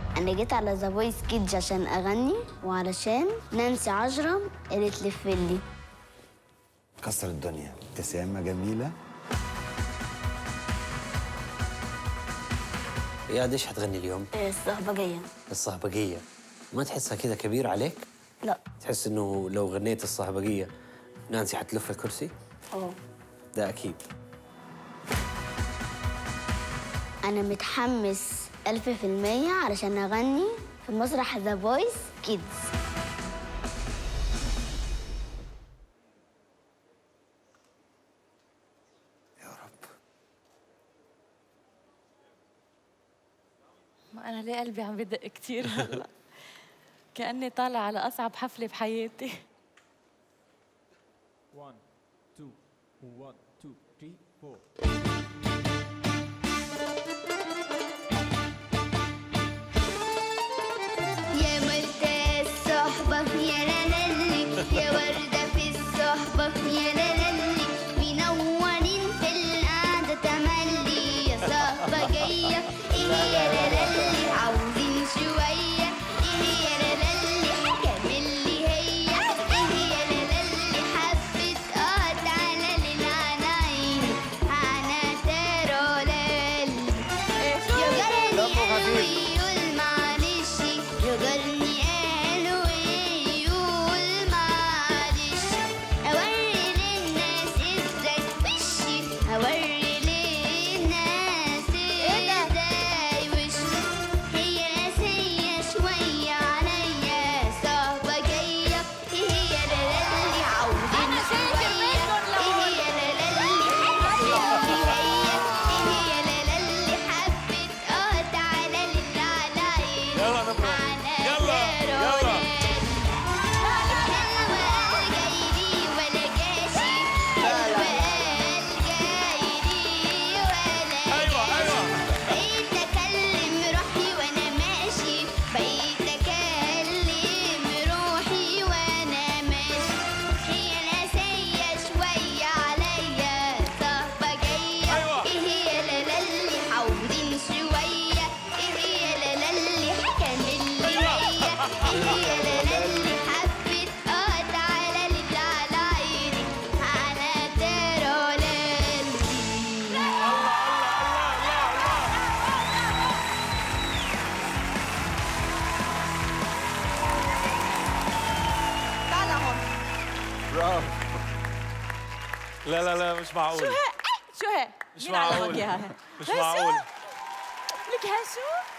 انا جيت على ذا فويس كيدز عشان اغني وعلشان نانسي عجرم اللي تلف لي كسر الدنيا ابتسامة جميلة اياد ايش حتغني اليوم؟ الصهبجيه الصهبجية ما تحسها كذا كبير عليك؟ لا تحس انه لو غنيت الصهبجية نانسي حتلف الكرسي؟ اه ده اكيد انا متحمس ألف في المية علشان اغني في مسرح ذا فويس كيدز يا رب ما أنا ليه قلبي عم بدق كتير هلا كأني طالع على أصعب حفلة بحياتي One, two, one, two, three, four. يا وردة الصحبة يا لالي يا وردة في الصحبة يا لالي منورين في القعدة تملي يا صحبة جاية ايه يا لالي عاوزين شوية ايه يا لالي حاجة من اللي هي ايه يا لالي حبة قط على للعنايين انا ترى لالي يجرني قالوا يقول معلش يجرني قالوا يقول معلش اوري للناس ازاي وشي اوري للناس ازاي وشي هي قاسية شوية عليا صعبة جاية هي لالي عاوزين شوية هي لالي حاجة هي هي لالي حبة قط على اللي عليا يلا نبرة يلا يلا الحلوة جايلي ولا جاشي الحلوة جايلي ولا أيوة، أيوة. بقيت اكلم روحي وانا ماشي بقيت اكلم روحي وانا ماشي هي ناسية شوية عليا صهبة جاية أيوة. ايه هي لالي حاولين شوية ايه هي لالي حاجة من اللي هي ايه هي لالي حبة قط على اللي على عيني على ترى لالي تعال هون برافو لا لا لا مش معقول شو هي؟ مش مين علمك معقول إياها؟ مش هي شو؟ معقول لك ها شو؟